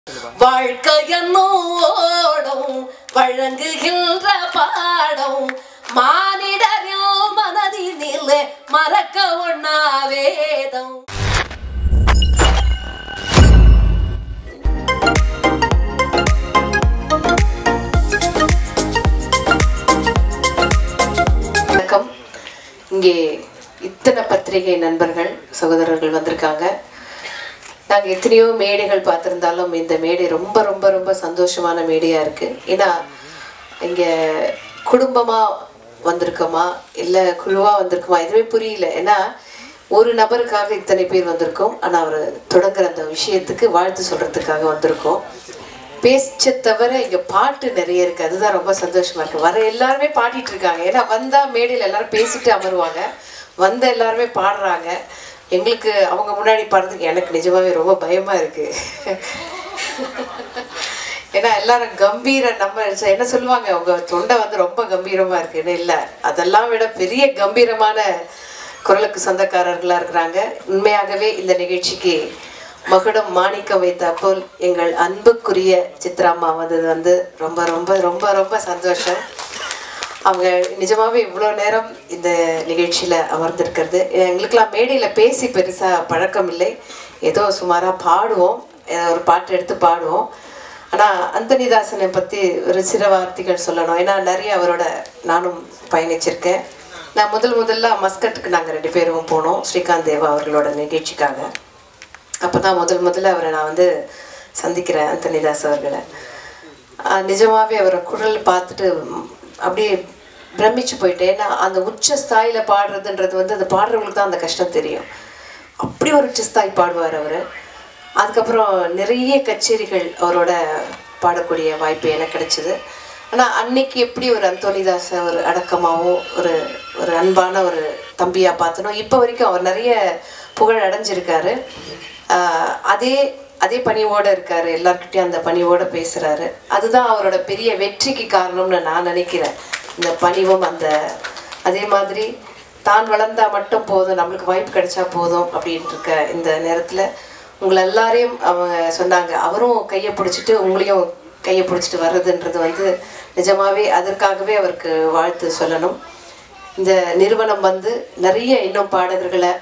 வாழ்க்கையன்னோடும் வழங்குகின்ற பாடம் மானிடரில் மனதினில் மறக்க ஒண்ணா வேதம் வணக்கம் இங்கே இத்தனை பத்திரிகை நண்பர்கள் சகோதரர்கள் வந்திருக்காங்க நாங்கள் எத்தனையோ மேடைகள் பார்த்துருந்தாலும் இந்த மேடை ரொம்ப ரொம்ப ரொம்ப சந்தோஷமான மேடையாக இருக்குது ஏன்னா இங்கே குடும்பமாக வந்திருக்கோமா இல்லை குழுவாக வந்திருக்கோமா எதுவுமே புரியல ஏன்னா ஒரு நபருக்காக இத்தனை பேர் வந்திருக்கோம் ஆனால் அவர் தொடங்குற அந்த விஷயத்துக்கு வாழ்த்து சொல்கிறதுக்காக வந்திருக்கோம் பேச்ச தவிர இங்கே பாட்டு நிறைய இருக்குது அதுதான் ரொம்ப சந்தோஷமாக இருக்குது வர எல்லாருமே பாடிட்டு இருக்காங்க ஏன்னா வந்தால் மேடையில் எல்லாரும் பேசிட்டு அமருவாங்க வந்த எல்லாருமே பாடுறாங்க எங்களுக்கு அவங்க முன்னாடி பாடுறதுக்கு எனக்கு நிஜமாவே ரொம்ப பயமாக இருக்குது ஏன்னா எல்லாரும் கம்பீர நம்ம என்ன சொல்லுவாங்க உங்க தொண்டை வந்து ரொம்ப கம்பீரமா இருக்குன்னு இல்லை அதெல்லாம் விட பெரிய கம்பீரமான குரலுக்கு சொந்தக்காரர்களா இருக்கிறாங்க உண்மையாகவே இந்த நிகழ்ச்சிக்கு மகுடம் மாணிக்கம் வைத்த போல் எங்கள் அன்புக்குரிய சித்ராம்மா வந்தது வந்து ரொம்ப ரொம்ப ரொம்ப ரொம்ப சந்தோஷம் அவங்க நிஜமாவே இவ்வளோ நேரம் இந்த நிகழ்ச்சியில் அமர்ந்திருக்கிறது எங்களுக்கெல்லாம் மேடையில் பேசி பெருசாக பழக்கம் இல்லை ஏதோ சுமாராக பாடுவோம் ஏதோ ஒரு பாட்டு எடுத்து பாடுவோம் ஆனால் அந்தனிதாசனை பற்றி ஒரு சில வார்த்தைகள் சொல்லணும் ஏன்னா நிறைய அவரோட நானும் பயணிச்சிருக்கேன் நான் முதல் முதல்ல மஸ்கட்டுக்கு நாங்கள் ரெண்டு பேரும் போனோம் ஸ்ரீகாந்த் தேவா அவர்களோட நிகழ்ச்சிக்காக அப்போ தான் முதல் முதல்ல அவரை நான் வந்து சந்திக்கிறேன் அந்தனிதாஸ் அவர்களை ஆஹ் நிஜமாவே அவரை குரல் பார்த்துட்டு ம், அப்படியே பிரமிச்சு போயிட்டேன் ஏன்னா அந்த உச்ச ஸ்தாயில பாடுறதுன்றது வந்து அந்த பாடுறவங்களுக்கு தான் அந்த கஷ்டம் தெரியும் அப்படி ஒரு உச்ச ஸ்தாய் பாடுவார் அவர் அதுக்கப்புறம் நிறைய கச்சேரிகள் அவரோட பாடக்கூடிய வாய்ப்பு எனக்கு கிடைச்சிது ஆனால் அன்னைக்கு எப்படி ஒரு அந்தோனிதாச ஒரு அடக்கமாகவும் ஒரு ஒரு அன்பான ஒரு தம்பியாக பார்த்தனோ இப்போ வரைக்கும் அவர் நிறைய புகழ் அடைஞ்சிருக்காரு ஆஹ் அதே அதே பணிவோடு இருக்காரு எல்லார்கிட்டயும் அந்த பணிவோட பேசுறாரு அதுதான் அவரோட பெரிய வெற்றிக்கு காரணம்னு நான் நினைக்கிறேன் இந்த பணிவும் அந்த அதே மாதிரி தான் வளர்ந்தா மட்டும் போதும் நம்மளுக்கு வாய்ப்பு கிடைச்சா போதும் அப்படின்னு இருக்க இந்த நேரத்தில் உங்களை எல்லாரையும் அவங்க சொன்னாங்க அவரும் கையை பிடிச்சிட்டு உங்களையும் கையை பிடிச்சிட்டு வர்றதுன்றது வந்து நிஜமாவே அதற்காகவே அவருக்கு வாழ்த்து சொல்லணும் இந்த நிறுவனம் வந்து நிறைய இன்னும் பாடகர்களை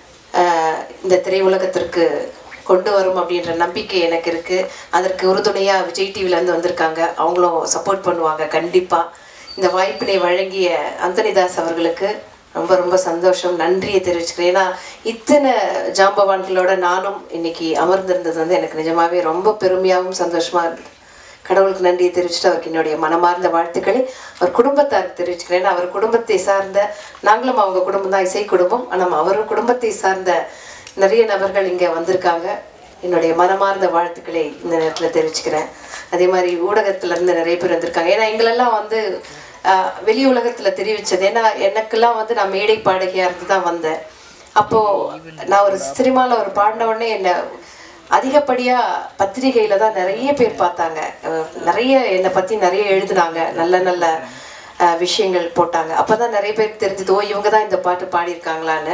ஆஹ், இந்த திரையுலகத்திற்கு கொண்டு வரும் அப்படின்ற நம்பிக்கை எனக்கு இருக்குது அதற்கு உறுதுணையாக விஜய் டிவிலேருந்து வந்திருக்காங்க அவங்களும் சப்போர்ட் பண்ணுவாங்க கண்டிப்பாக இந்த வாய்ப்பினை வழங்கிய அந்தனிதாஸ் அவர்களுக்கு ரொம்ப ரொம்ப சந்தோஷம் நன்றியை தெரிவிச்சுக்கிறேன் ஏன்னா இத்தனை ஜாம்பவான்களோட நானும் இன்னைக்கு அமர்ந்திருந்தது வந்து எனக்கு நிஜமாவே ரொம்ப பெருமையாகவும் சந்தோஷமா இருந்தது கடவுளுக்கு நன்றியை தெரிவிச்சுட்டு அவருக்கு என்னுடைய மனமார்ந்த வாழ்த்துக்களை அவர் குடும்பத்தாருக்கு தெரிவிச்சுக்கிறேன் ஏன்னா அவர் குடும்பத்தை சார்ந்த நாங்களும் அவங்க குடும்பம் தான் இசை குடும்பம் ஆனால் அவரும் குடும்பத்தை சார்ந்த நிறைய நபர்கள் இங்கே வந்திருக்காங்க என்னுடைய மனமார்ந்த வாழ்த்துக்களை இந்த நேரத்தில் தெரிவிச்சுக்கிறேன் அதே மாதிரி ஊடகத்துல இருந்து நிறைய பேர் வந்திருக்காங்க ஏன்னா எங்களெல்லாம் வந்து ஆஹ், வெளி உலகத்தில் தெரிவித்தது ஏன்னா எனக்கெல்லாம் வந்து நான் மேடை பாடகியாக இருந்து தான் வந்தேன் அப்போது நான் ஒரு சினிமாவில் ஒரு பாடின உடனே என்னை அதிகப்படியாக பத்திரிகையில் தான் நிறைய பேர் பார்த்தாங்க அஹ் நிறைய என்னை பற்றி நிறைய எழுதுனாங்க நல்ல நல்ல அஹ், விஷயங்கள் போட்டாங்க அப்போ தான் நிறைய பேருக்கு தெரிஞ்சது ஓ இவங்க தான் இந்த பாட்டு பாடியிருக்காங்களான்னு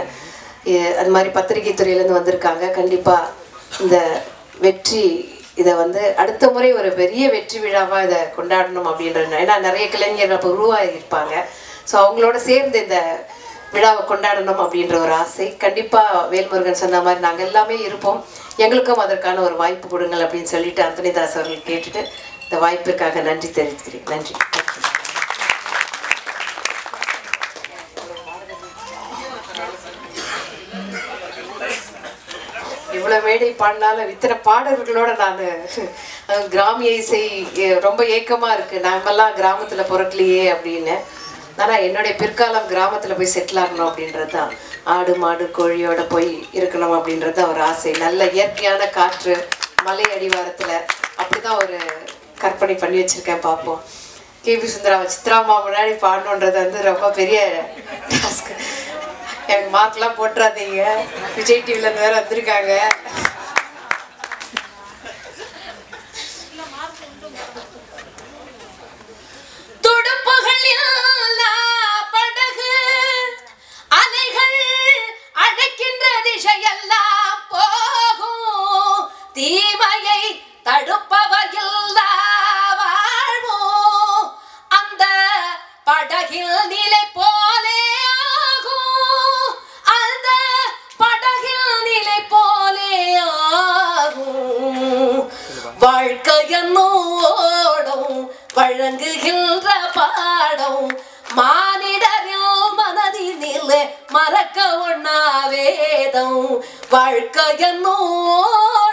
இ- அது மாதிரி பத்திரிகை துறையிலேருந்து வந்திருக்காங்க கண்டிப்பாக இந்த வெற்றி இதை வந்து அடுத்த முறை ஒரு பெரிய வெற்றி விழாவாக இதை கொண்டாடணும் அப்படின்றது ஏன்னா நிறைய கலைஞர்கள் அப்போ உருவாகி இருப்பாங்க ஸோ அவங்களோட சேர்ந்து இந்த விழாவை கொண்டாடணும் அப்படின்ற ஒரு ஆசை கண்டிப்பாக வேல்முருகன் சொன்ன மாதிரி நாங்கள் எல்லாமே இருப்போம் எங்களுக்கும் அதற்கான ஒரு வாய்ப்பு கொடுங்கள் அப்படின்னு சொல்லிட்டு அந்தனிதாஸ் அவர்கள் கேட்டுட்டு இந்த வாய்ப்பிற்காக நன்றி தெரிவிக்கிறேன் நன்றி இவ்வளோ மேடை பாடினாலும் இத்தனை பாடல்களோட நான் கிராமிய இசை எ- ரொம்ப ஏக்கமாக இருக்குது நாமெல்லாம் கிராமத்தில் பிறக்கலையே அப்படின்னு ஆனால் என்னுடைய பிற்காலம் கிராமத்தில் போய் செட்டில் ஆகணும் அப்படின்றது தான் ஆடு மாடு கோழியோட போய் இருக்கணும் அப்படின்றது தான் ஒரு ஆசை நல்ல இயற்கையான காற்று மலை அடிவாரத்தில் அப்படி தான் ஒரு கற்பனை பண்ணி வச்சுருக்கேன் பார்ப்போம் கேபி சுந்தரா சித்ராமா முன்னாடி பாடணுன்றது வந்து ரொம்ப பெரிய டாஸ்க் எனக்கு மார்க்லாம் போட்டுறாதீங்க விஜய் டிவில இருந்து வேற வந்திருக்காங்க துடுப்புகள் இல்லா படகு அலைகள் அழைக்கின்ற திசையெல்லாம் போகும் தீமையை தடுப்ப வாழ்க்கையன்னோடும் வழங்குகின்ற பாடம் மானிடரில் மனதினில் மறக்க ஒண்ணா வேதம் வாழ்க்கையன்னோடும்